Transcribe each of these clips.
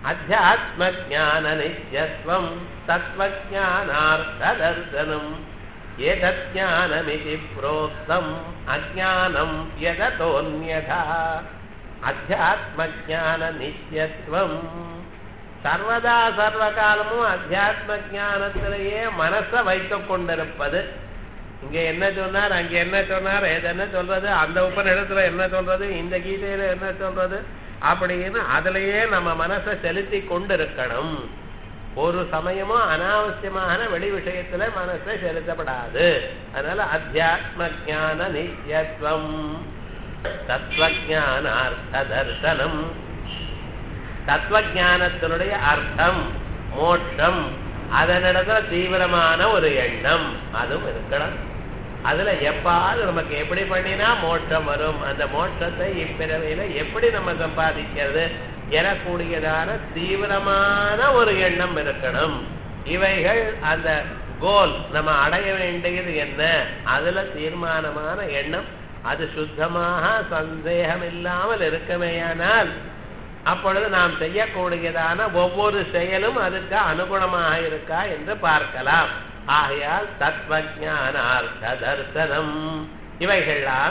அத்தியாத்ம ஜான நித்யஸ்வம் தத்துவஜானார்த்ததர்சனம் ஏதஜானமிதி புரோக்தம் அஜானம் யததோன்யதா அத்தியாத்ம ஜான நித்யத்துவம் சர்வதா சர்வ காலமும் அத்தியாத்ம ஞானத்திலேயே மனசை வைத்துக் கொண்டிருப்பது இங்க என்ன சொன்னார் அங்க என்ன சொன்னார் எது என்ன சொல்றது அந்த உபநிடத்துல என்ன சொல்றது இந்த கீதையில என்ன சொல்றது அப்படின்னு அதுலயே நம்ம மனசை செலுத்தி கொண்டிருக்கணும் ஒரு சமயமும் அனாவசியமான வெளி விஷயத்துல மனசை செலுத்தப்படாது அதனால அத்தியாத்ம ஜான நித்யத்துவம் தத்துவஜானார்த்த தர்சனம் தத்துவஜானத்தினுடைய அர்த்தம் மோட்சம் அதனிடத்துல தீவிரமான ஒரு எண்ணம் அதுவும் இருக்கணும் அதுல எப்பாவது நமக்கு எப்படி பண்ணினா மோட்சம் வரும் அந்த மோட்சத்தை இப்பிறவையில எப்படி நம்ம சம்பாதிக்கிறது எழக்கூடியதான தீவிரமான ஒரு எண்ணம் இருக்கணும் இவைகள் அந்த கோல் நம்ம அடைய வேண்டியது என்ன அதுல தீர்மானமான எண்ணம் அது சுத்தமாக சந்தேகம் இல்லாமல் இருக்குமேயானால் அப்பொழுது நாம் செய்யக்கூடியதான ஒவ்வொரு செயலும் அதுக்கு அனுகுணமாக இருக்கா என்று பார்க்கலாம் ஆகையால் தத்வஜானார்த்த தர்சனம் இவைகள்லாம்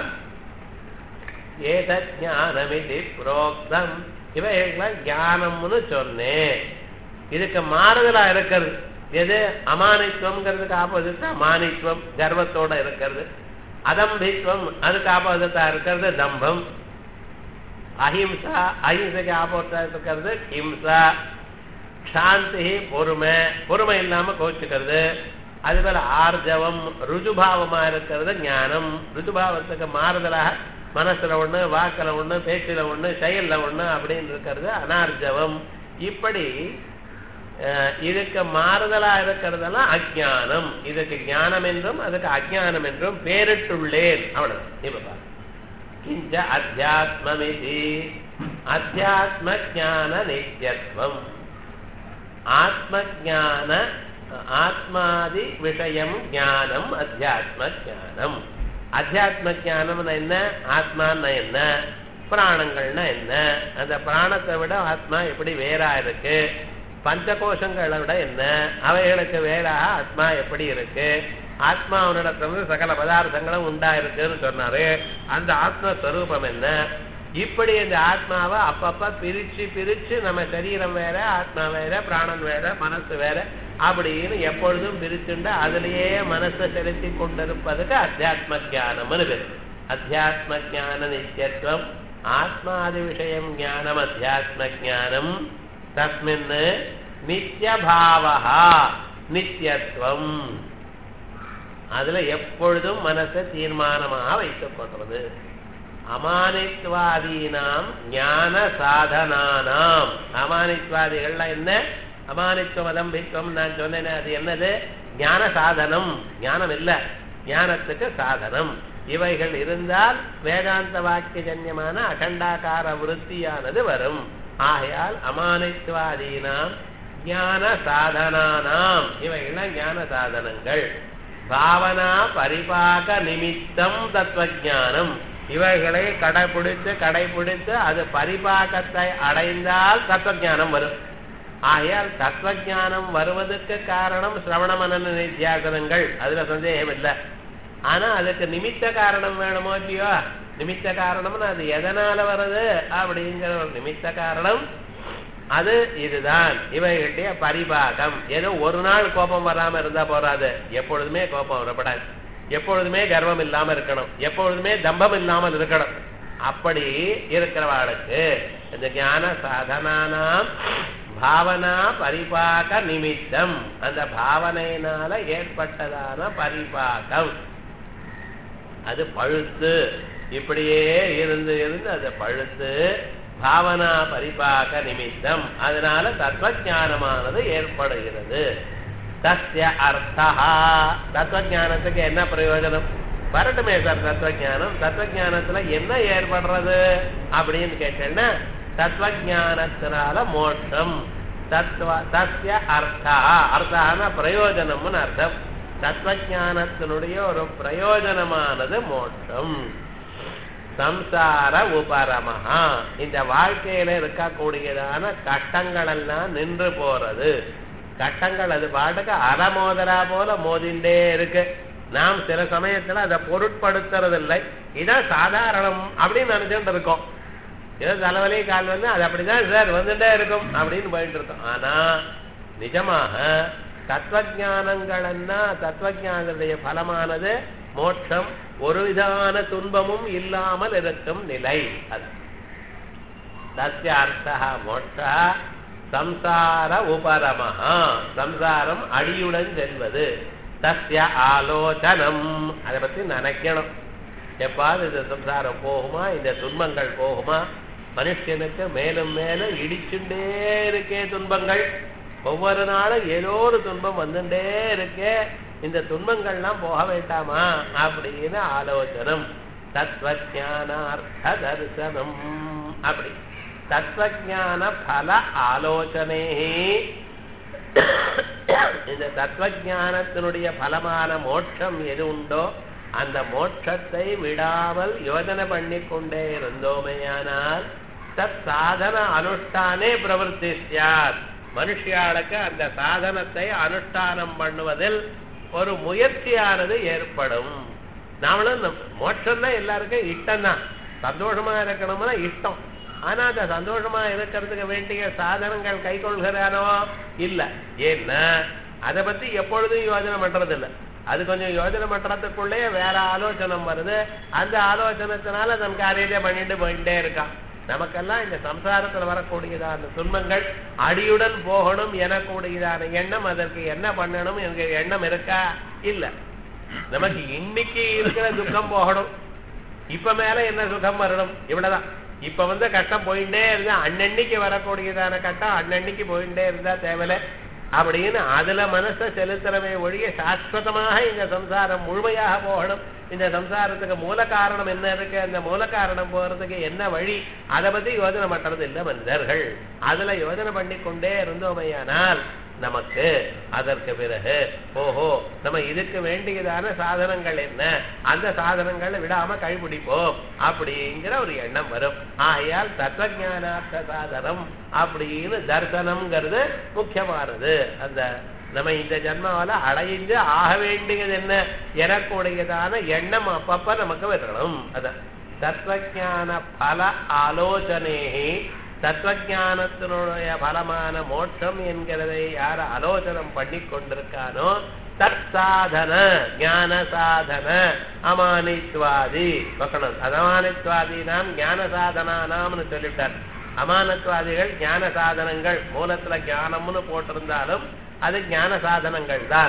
ஏதஜானமிதி புரோக்தம் இவைகள்லாம் ஞானம்னு சொன்னேன் இதுக்கு மாறுதலா இருக்கிறது எது அமானித்துவம்ங்கிறதுக்கு ஆப்போசிட்டா மானித்துவம் கர்வத்தோட இருக்கிறது அதம்பித்துவம் அதுக்கு ஆப்போசிட்டா இருக்கிறது தம்பம் அஹிம்சா அஹிம்சைக்கு ஆப்போசிட்டா இருக்கிறது ஹிம்சா சாந்தி பொறுமை பொறுமை இல்லாம கோச்சுக்கிறது அது போல ஆர்ஜவம் ருஜுபாவமா இருக்கிறது ஞானம் ருஜுபாவத்துக்கு மாறுதலாக மனசுல ஒண்ணு வாக்குல ஒண்ணு பேச்சுல ஒண்ணு செயல்ல ஒண்ணு அப்படின்னு இருக்கிறது அனார்ஜவம் இப்படி அஹ், இதுக்கு மாறுதலா இருக்கிறதெல்லாம் அஜானம் இதுக்கு ஞானம் என்றும் அதுக்கு அஜானம் என்றும் பேரிட்டுள்ளேன் அவ்வளவு இப்ப பாரு किञ्च अध्यात्ममिति अध्यात्मज्ञाननित्यत्वम् आत्मज्ञान ஆத்மாதிவிஷயம் ஞானம் அத்தியாத்ம ஞானம் அத்தியாத்ம ஞானம்னா என்ன ஆத்மான்னா என்ன பிராணங்கள்னா என்ன அந்த பிராணத்தை விட ஆத்மா எப்படி வேறா இருக்கு பஞ்சகோஷங்களை விட என்ன அவைகளுக்கு வேறாக ஆத்மா எப்படி இருக்கு ஆத்மாவனிடத்திலிருந்து சகல பதார்த்தங்களும் உண்டா இருக்குன்னு சொன்னாரு அந்த ஆத்மஸ்வரூபம் என்ன இப்படி இந்த ஆத்மாவை அப்பப்ப பிரிச்சு பிரிச்சு நம்ம சரீரம் வேற ஆத்மா வேற பிராணன் வேற மனசு வேற அப்படின்னு எப்பொழுதும் பிரிச்சுண்டு அதுலயே மனசை செலுத்தி கொண்டிருப்பதுக்கு அத்தியாத்ம ஜானம்னு பேரு அத்தியாத்ம ஜான நித்தியத்துவம் ஆத்மாதி விஷயம் ஞானம் அத்தியாத்ம ஜானம் தஸ்மின் நித்யபாவா நித்தியத்துவம் அதுல எப்பொழுதும் மனசை தீர்மானமாக வைத்துக் கொள்றது அமானித்வாதீனாம் ஞான சாதனானாம் அமானித்வாதிகள்லாம் என்ன அமானித்துவம் அதம்பித்துவம் நான் சொன்னேனே அது என்னது ஞான சாதனம் ஞானம் இல்ல ஞானத்துக்கு சாதனம் இவைகள் இருந்தால் வேதாந்த வாக்கியஜன்யமான அகண்டாகார விருத்தியானது வரும் ஆகையால் அமானித்வாதீனாம் ஞான சாதனானாம் இவைகள்லாம் ஞான சாதனங்கள் பாவனா பரிபாக நிமித்தம் தத்துவஜானம் இவைகளை கடைபிடித்து கடைபிடித்து அது பரிபாகத்தை அடைந்தால் தத்துவஜானம் வரும் ஆகையால் தத்துவஜானம் வருவதற்கு காரணம் சிரவண மனன நித்தியாசனங்கள் அதுல சந்தேகம் இல்லை ஆனா அதுக்கு நிமித்த காரணம் வேணுமோ இல்லையோ நிமித்த காரணம்னு அது எதனால வருது அப்படிங்கிற ஒரு நிமித்த காரணம் அது இதுதான் இவைகளுடைய பரிபாகம் ஏதோ ஒரு நாள் கோபம் வராம இருந்தா போறாது எப்பொழுதுமே கோபம் வரப்படாது எப்பொழுதுமே கர்வம் இல்லாம இருக்கணும் எப்பொழுதுமே தம்பம் இல்லாமல் இருக்கணும் அப்படி இருக்கிறவாளுக்கு இந்த ஞான சாதனானாம் பாவனா பரிபாக நிமித்தம் அந்த பாவனையினால ஏற்பட்டதான பரிபாகம் அது பழுத்து இப்படியே இருந்து இருந்து அது பழுத்து பாவனா பரிபாக நிமித்தம் அதனால தத்துவஞானமானது ஏற்படுகிறது தஸ்ய அர்த்தா தத்துவஞானத்துக்கு என்ன பிரயோஜனம் வரட்டுமே சார் தத்துவஞானம் தத்துவஞானத்துல என்ன ஏற்படுறது அப்படின்னு கேட்டேன்னா தத்துவஞானத்தினால மோட்சம் தத்துவ தஸ்ய அர்த்தா அர்த்தான பிரயோஜனம்னு அர்த்தம் தத்துவஞானத்தினுடைய ஒரு பிரயோஜனமானது மோட்சம் சம்சார உபரமஹா இந்த வாழ்க்கையில இருக்கக்கூடியதான கட்டங்கள் எல்லாம் நின்று போறது கட்டங்கள் அது பாட்டுக்கு அறமோதரா போல மோதிண்டே இருக்கு நாம் சில சமயத்துல அதை பொருட்படுத்துறது இல்லை இதான் சாதாரணம் அப்படின்னு நினைச்சுட்டு இருக்கோம் ஏதோ தலைவலி கால் வந்து அது அப்படிதான் சார் வந்துட்டே இருக்கும் அப்படின்னு போயிட்டு இருக்கோம் ஆனா நிஜமாக தத்துவஜானங்கள்னா தத்துவஜானத்துடைய பலமானது மோட்சம் ஒரு விதமான துன்பமும் இல்லாமல் இருக்கும் நிலை அது தஸ்ய அர்த்தா மோட்சா சம்சார உபரமஹா சம்சாரம் அடியுடன் செல்வது தஸ்ய ஆலோசனம் அதை பத்தி நினைக்கணும் எப்பாவது இந்த சம்சாரம் போகுமா இந்த துன்பங்கள் போகுமா மனுஷனுக்கு மேலும் மேலும் இடிச்சுட்டே இருக்கே துன்பங்கள் ஒவ்வொரு நாளும் ஏதோ ஒரு துன்பம் வந்துட்டே இருக்கே இந்த துன்பங்கள்லாம் போக வேண்டாமா அப்படின்னு ஆலோசனம் தத்துவஜானார்த்த தரிசனம் அப்படி தத்துவஜான பல ஆலோசனை இந்த தத்துவஜானத்தினுடைய பலமான மோட்சம் எது உண்டோ அந்த மோட்சத்தை விடாமல் யோஜனை பண்ணி கொண்டே இருந்தோமேயானால் தத் சாதன அனுஷ்டானே பிரவருத்தி சார் மனுஷியாளுக்கு அந்த சாதனத்தை அனுஷ்டானம் பண்ணுவதில் ஒரு முயற்சியானது ஏற்படும் நாமளும் மோட்சம் தான் எல்லாருக்கும் இஷ்டம் தான் சந்தோஷமா இருக்கணும்னா இஷ்டம் ஆனா அந்த சந்தோஷமா இருக்கிறதுக்கு வேண்டிய சாதனங்கள் கை கொள்கிறானோ இல்ல ஏன்னா அதை பத்தி எப்பொழுதும் யோஜனை பண்றது இல்ல அது கொஞ்சம் யோஜனை பண்றதுக்குள்ளே வேற ஆலோசனை வருது அந்த ஆலோசனத்தினால தன் காரியத்தை பண்ணிட்டு போயிட்டே இருக்கான் நமக்கெல்லாம் இந்த சம்சாரத்துல வரக்கூடியதான துன்பங்கள் அடியுடன் போகணும் எனக்கூடியதான எண்ணம் அதற்கு என்ன பண்ணணும் என்கிற எண்ணம் இருக்கா இல்ல நமக்கு இன்னைக்கு இருக்கிற துக்கம் போகணும் இப்ப மேல என்ன சுகம் வரணும் இவ்வளவுதான் இப்ப வந்து கஷ்டம் போயிட்டே இருந்தா அன்னன்னைக்கு வரக்கூடியதான கட்டம் அன்னன்னைக்கு போயிட்டே இருந்தா தேவையில்ல அப்படின்னு அதுல மனசை செலுத்துறவே ஒழிய சாஸ்வதமாக இந்த சம்சாரம் முழுமையாக போகணும் இந்த சம்சாரத்துக்கு மூல காரணம் என்ன இருக்கு அந்த மூல காரணம் போறதுக்கு என்ன வழி அதை பத்தி யோஜனை பண்றது இல்லை மனிதர்கள் அதுல யோஜனை பண்ணி கொண்டே இருந்தோமையானால் நமக்கு அதற்கு பிறகு ஓஹோ நம்ம இதுக்கு வேண்டியதான சாதனங்கள் என்ன அந்த சாதனங்களை விடாம கைப்பிடிப்போம் அப்படிங்கிற ஒரு எண்ணம் வரும் ஆகையால் தத்துவஜானார்த்த சாதனம் அப்படின்னு தர்சனம்ங்கிறது முக்கியமானது அந்த நம்ம இந்த ஜன்மாவில அடைந்து ஆக வேண்டியது என்ன எனக்குடையதான எண்ணம் அப்பப்ப நமக்கு வரணும் அதான் தத்துவஜான பல ஆலோசனை தத்துவஜானத்தினுடைய பலமான மோட்சம் என்கிறதை யார் ஆலோசனம் பண்ணி கொண்டிருக்கானோ தத் சாதன ஞான சாதன அமானித்வாதி பக்கணும் அதமானித்வாதி நாம் ஞான சாதனானாம்னு சொல்லிவிட்டார் அமானத்வாதிகள் ஞான சாதனங்கள் மூலத்துல ஞானம்னு போட்டிருந்தாலும் அது ஞான சாதனங்கள் தான்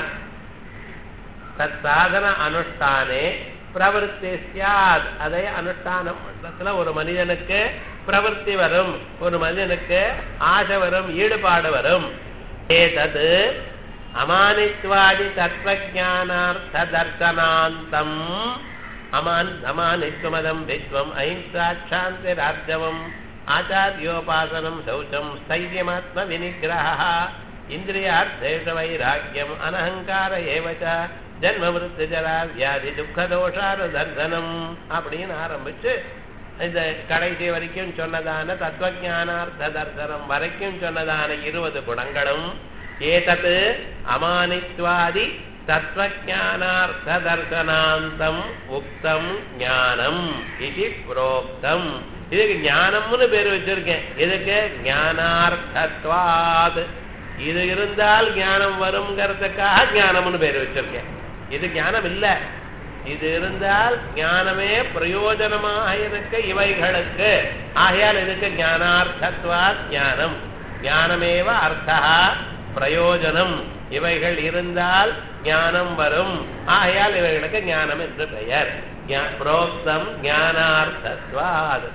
தத் சாதன அனுஷ்டானே பிரவருத்தி சியாத் அதை அனுஷ்டானம் பண்றதுல ஒரு மனிதனுக்கு பிரவருத்தி வரும் ஒரு மனிதனுக்கு ஆசை வரும் ஈடுபாடு வரும் ஏதது அமானித்வாதி தத்துவஜானார்த்த தர்சனாந்தம் அமான் அமானித்வமதம் விஸ்வம் அஹிம்சாட்சாந்தி ராஜ்யவம் ஆச்சாரியோபாசனம் சௌச்சம் ஸ்தைரியமாத்ம வினிகிரக இந்திரியார்த்தேஷ வைராக்கியம் அனஹங்கார ஏவச்ச ஜன்ம மிருத்து ஜரா வியாதி துக்கதோஷார தர்சனம் அப்படின்னு ஆரம்பிச்சு இந்த கடைசி வரைக்கும் சொன்னதான தத்துவஜானார்த்த தர்சனம் வரைக்கும் சொன்னதான இருபது குணங்களும் ஏதத்து அமானித்வாதி தத்துவஜானார்த்த தர்சனாந்தம் உக்தம் ஞானம் இது புரோக்தம் இதுக்கு ஞானம்னு பேர் வச்சிருக்கேன் இதுக்கு ஞானார்த்தத்வாத் இது இருந்தால் ஞானம் வருங்கிறதுக்காக ஞானம்னு பேர் வச்சிருக்கேன் இது ஞானம் இல்ல இது இருந்தால் ஞானமே பிரயோஜனமாக இருக்க இவைகளுக்கு ஆகையால் இதுக்கு ஞானார்த்தத்வா ஞானம் ஞானமேவ அர்த்தா பிரயோஜனம் இவைகள் இருந்தால் ஞானம் வரும் ஆகையால் இவைகளுக்கு ஞானம் என்று பெயர் புரோக்தம் ஞானார்த்தத்வாத்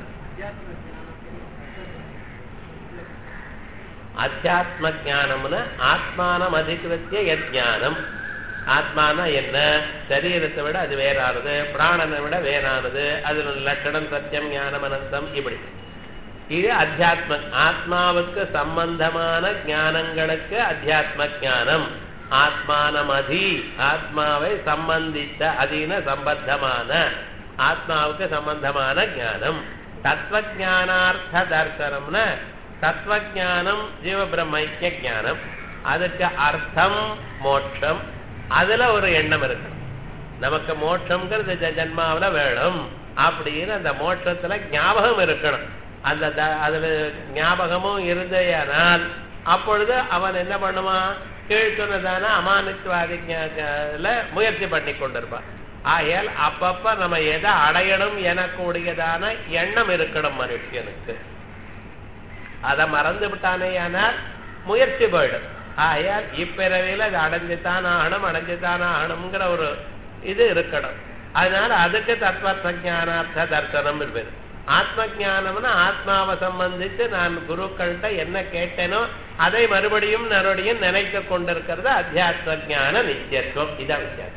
அத்தியாத்ம ஜானம்னு ஆத்மானம் அதிகிருத்திய யஜானம் ஆத்மானா என்ன சரீரத்தை விட அது வேறானது பிராணனை விட வேறானது அதனோட லட்சணம் சத்தியம் ஞானம் அனந்தம் இப்படி இது அத்தியாத்ம ஆத்மாவுக்கு சம்பந்தமான ஞானங்களுக்கு அத்தியாத்ம ஞானம் ஆத்மானம் அதி ஆத்மாவை சம்பந்தித்த அதீன சம்பந்தமான ஆத்மாவுக்கு சம்பந்தமான ஞானம் தத்துவஜானார்த்த தர்சனம்னா தத்துவஜானம் ஜீவ பிரம்மைக்கிய ஞானம் அதுக்கு அர்த்தம் மோட்சம் அதுல ஒரு எண்ணம் இருக்கணும் நமக்கு மோட்சம்ங்கிறது இந்த ஜென்மாவுல வேணும் அப்படின்னு அந்த மோட்சத்துல ஞாபகம் இருக்கணும் அந்த த- அதுல ஞாபகமும் இருந்தேயானால் அப்பொழுது அவன் என்ன பண்ணுவான் கீழ் சொன்னதான அமானித்வாதி ஞானத்துல முயற்சி பண்ணி கொண்டிருப்பான் ஆகையால் அப்பப்ப நம்ம எதை அடையணும் எனக்கூடியதான எண்ணம் இருக்கணும் மனுஷனுக்கு அதை மறந்து விட்டானேயானால் முயற்சி போயிடும் ஆகையால் இப்பிறவியில அது அடைஞ்சுதான் ஆகணும் அடைஞ்சுதான் ஆகணுங்கிற ஒரு இது இருக்கணும் அதனால அதுக்கு தத்துவ ஞானார்த்த தர்சனம் இருப்பது ஆத்ம ஞானம்னா ஆத்மாவை சம்பந்திச்சு நான் குருக்கள்கிட்ட என்ன கேட்டேனோ அதை மறுபடியும் மறுபடியும் நினைத்து கொண்டிருக்கிறது அத்தியாத்ம ஞான நித்தியத்துவம் இதான் வித்தியாசம்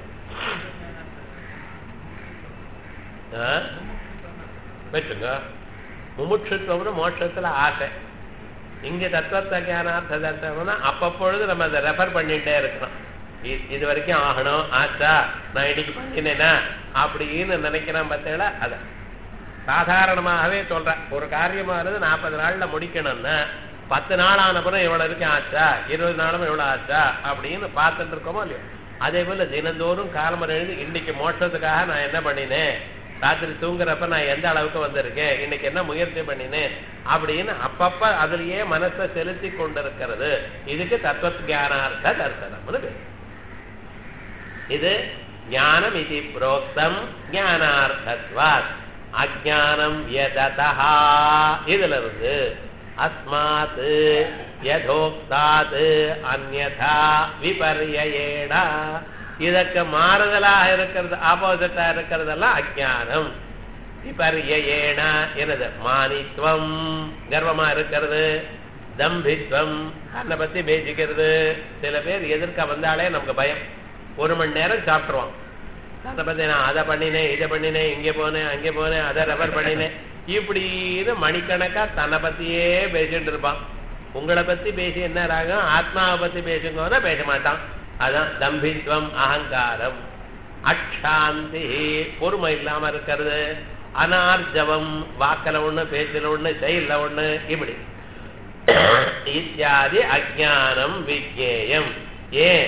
ஆ? வச்சுங்க முமுட்சுத்துவம்னு மோட்சத்துல ஆசை இங்க தத்துவத்த ஞானார்த்த தர்சனம்னா அப்பப்பொழுது நம்ம அதை ரெஃபர் பண்ணிட்டே இருக்கணும் இ- இது வரைக்கும் ஆகணும் ஆச்சா நான் இன்னைக்கு பண்ணினேனா அப்படின்னு நினைக்கிறேன் பார்த்தீங்களா அத சாதாரணமாகவே சொல்றேன் ஒரு காரியமானது நாற்பது நாள்ல முடிக்கணும்னா பத்து நாள் ஆன பிறகு இவ்வளவு இருக்கு ஆச்சா இருபது நாளும் இவ்வளவு ஆச்சா அப்படின்னு பார்த்துட்டு இருக்கோமோ இல்லையோ அதே போல தினந்தோறும் காலமரம் எழுதி இன்னைக்கு மோட்சத்துக்காக நான் என்ன பண்ணினேன் ராத்திரி தூங்குறப்ப நான் எந்த அளவுக்கு வந்திருக்கேன் இன்னைக்கு என்ன முயற்சி பண்ணினேன் அப்படின்னு அப்பப்ப அதுலயே மனசை செலுத்தி கொண்டிருக்கிறது இதுக்கு தத்துவ ஞானார்த்த தர்சனம்னு பேரு இது ஞானம் இது புரோக்தம் ஞானார்த்தத்வாத் அஜானம் யததா இதுல இருந்து அஸ்மாத் யதோக்தாத் அந்யதா விபர்யேண இதற்கு மாறுதலாக இருக்கிறது ஆப்போசிட்டா இருக்கிறதெல்லாம் அஜானம் விபர்யேண எனது மானித்வம் கர்வமா இருக்கிறது தம்பித்வம் தன்னை பத்தி பேசிக்கிறது சில பேர் எதிர்க்க வந்தாலே நமக்கு பயம் ஒரு மணி நேரம் சாப்பிட்டுருவான் அதை பத்தி நான் அதை பண்ணினேன் இதை பண்ணினேன் இங்கே போனேன் அங்கே போனேன் அதை ரெஃபர் பண்ணினேன் இப்படின்னு மணிக்கணக்கா தன்னை பத்தியே பேசிட்டு இருப்பான் உங்களை பத்தி பேசி என்ன ராகம் ஆத்மாவை பத்தி பேசுங்கன்னா பேச மாட்டான் அதான் தம்பித்வம் அகங்காரம் அக்ஷாந்தி பொறுமை இல்லாம இருக்கிறது அனார்ஜவம் வாக்கல ஒண்ணு பேச்சுல ஒண்ணு செயல்ல ஒண்ணு இப்படி இத்தியாதி அஜானம் விஜேயம் ஏன்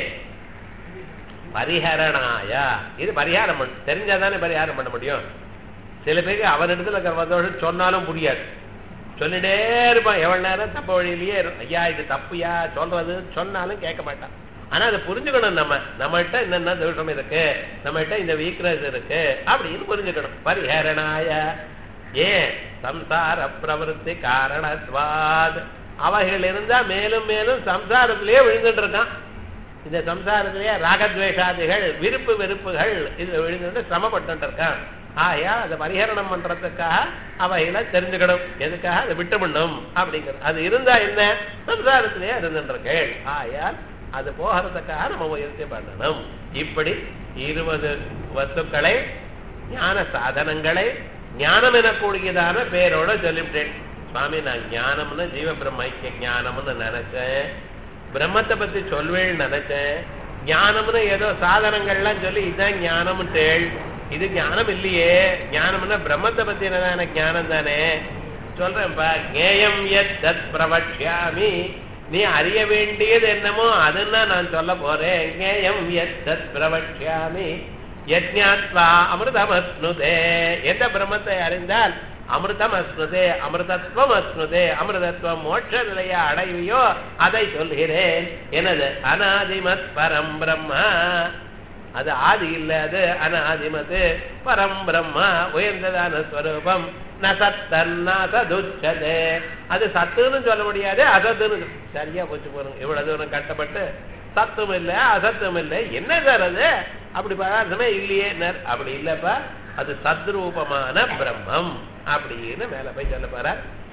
பரிஹரணாய இது பரிகாரம் பண்ண தெரிஞ்சாதானே பரிகாரம் பண்ண முடியும் சில பேருக்கு அவனிடத்துல இருக்கிற வந்தோடு சொன்னாலும் புரியாது சொல்லிட்டே இருப்பான் எவ்வளவு நேரம் தப்பு வழியிலேயே இரு- ஐயா இது தப்புயா சொல்றது சொன்னாலும் கேட்க மாட்டான் ஆனா அதை புரிஞ்சுக்கணும் நம்ம நம்மகிட்ட என்னென்ன தோஷம் இருக்கு நம்மகிட்ட இந்த வீக்னஸ் இருக்கு அப்படின்னு புரிஞ்சுக்கணும் பரிஹரணாய ஏன் சம்சார பிரவருத்தி காரணத்வாத் அவைகள் இருந்தா மேலும் மேலும் சம்சாரத்திலேயே விழுந்துட்டு இருக்கான் இந்த சம்சாரத்திலேயே ராகத்வேஷாதிகள் விருப்பு வெறுப்புகள் இதுல விழுந்துட்டு சிரமப்பட்டு இருக்கான் ஆயா அதை பரிகரணம் பண்றதுக்காக அவைகளை தெரிஞ்சுக்கணும் எதுக்காக அதை விட்டுவிடணும் அப்படிங்கிறது அது இருந்தா என்ன சம்சாரத்திலேயே இருந்துட்டு இருக்கேள் ஆயால் அது போகிறதுக்காக நம்ம முயற்சி பண்ணணும் இப்படி இருபது வஸ்துக்களை ஞான சாதனங்களை ஞானம் எனக்கூடியதான பேரோட சொல்லிவிட்டேன் சுவாமி நான் ஞானம்னு ஜீவ பிரம்ம ஐக்கிய ஞானம்னு நினைச்சேன் பிரம்மத்தை பத்தி சொல்வேன்னு நினைச்சேன் ஞானம்னு ஏதோ சாதனங்கள்லாம் சொல்லி இதான் ஞானம்ட்டேள் இது ஞானம் இல்லையே ஞானம்னா பிரம்மத்தை பத்தினதான ஞானம் தானே சொல்றேன்ப்பா ஞேயம் எத் தத் பிரவக்ஷ்யாமி நீ அறிய வேண்டியது என்னமோ அதுன்னா நான் சொல்ல போறேன் ஞேயம் எத் தத் பிரவக்ஷ்யாமி யஜ்ஞாத்வா அமிர்தம் அஸ்னுதே எந்த பிரம்மத்தை அறிந்தால் அமிர்தம் அஸ்னுதே அமிர்தத்வம் அஸ்னுதே அமிர்தத்வம் மோட்ச நிலையை அடைவியோ அதை சொல்கிறேன் எனது அனாதிமத் பரம் பிரம்மா அது ஆதி இல்ல அது அனாதிமது பரம் பிரம்மா உயர்ந்ததான ஸ்வரூபம் ந சத்தன்னா சதுச்சதே அது சத்துன்னு சொல்ல முடியாது அசத்துன்னு சரியா போச்சு போறோம் இவ்வளவு தூரம் கட்டப்பட்டு சத்தும் இல்ல அசத்தும் இல்ல என்ன சார் அது அப்படி பதார்த்தமே இல்லையே நர் அப்படி இல்லப்பா அது சத்ரூபமான பிரம்மம் அப்படின்னு மேல போய் சொல்ல போறார்